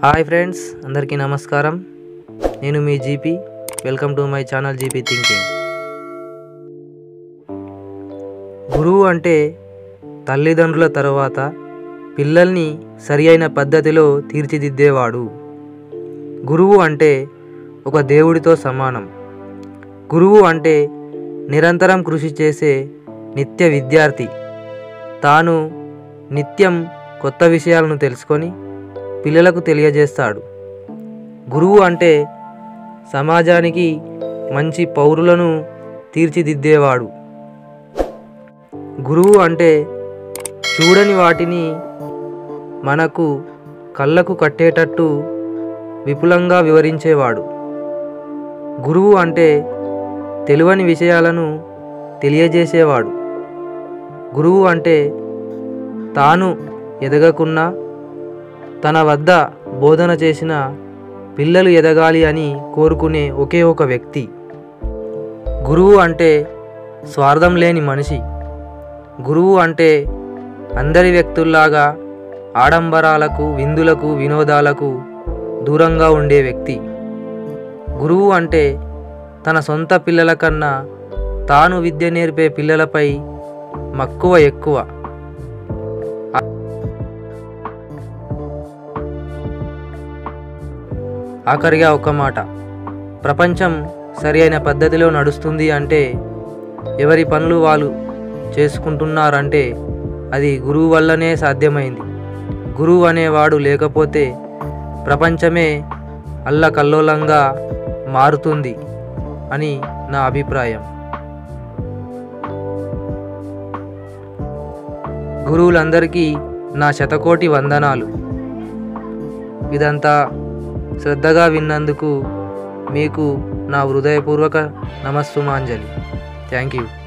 hi friends అందరికీ నమస్కారం నేను మీ GP welcome to my channel GP thinking గురువు అంటే తల్లిదండ్రుల తర్వాత పిల్లల్ని సరి అయిన పద్ధతిలో తీర్చిదిద్దేవాడు గురువు అంటే ఒక దేవుడితో సమానం గురువు అంటే నిరంతరం కృషి చేసే నిత్య విద్యార్థి తాను నిత్యం కొత్త విషయాలను తెలుసుకొని పిల్లలకు తెలియజేస్తాడు గురువు అంటే సమాజానికి మంచి పౌరులను తీర్చిదిద్దేవాడు గురువు అంటే చూడని వాటిని మనకు కళ్ళకు కట్టేటట్టు విపులంగా వివరించేవాడు గురువు అంటే తెలియని విషయాలను తెలియజేసేవాడు గురువు అంటే తాను ఎదగకున్నా తన వద్ద బోధన చేసిన పిల్లలు ఎదగాలి అని కోరుకునే ఒకే ఒక వ్యక్తి గురువు అంటే స్వార్థం లేని మనిషి గురువు అంటే అందరి వ్యక్తుల్లాగా ఆడంబరాలకు విందులకు వినోదాలకు దూరంగా ఉండే వ్యక్తి గురువు అంటే తన సొంత పిల్లల కన్నా తాను విద్య నేర్పే పిల్లలపై మక్కువ ఎక్కువ ఆఖరిగా ఒక మాట ప్రపంచం సరి అయిన పద్ధతిలో నడుస్తుంది అంటే ఎవరి పనులు వాళ్ళు చేసుకుంటున్నారంటే అది గురువు వల్లనే సాధ్యమైంది గురువు అనేవాడు లేకపోతే ప్రపంచమే అల్లకల్లోలంగా మారుతుంది అని నా అభిప్రాయం గురువులందరికీ నా శతకోటి వందనాలు ఇదంతా శ్రద్ధగా విన్నందుకు మీకు నా హృదయపూర్వక నమస్సుమాంజలి థ్యాంక్ యూ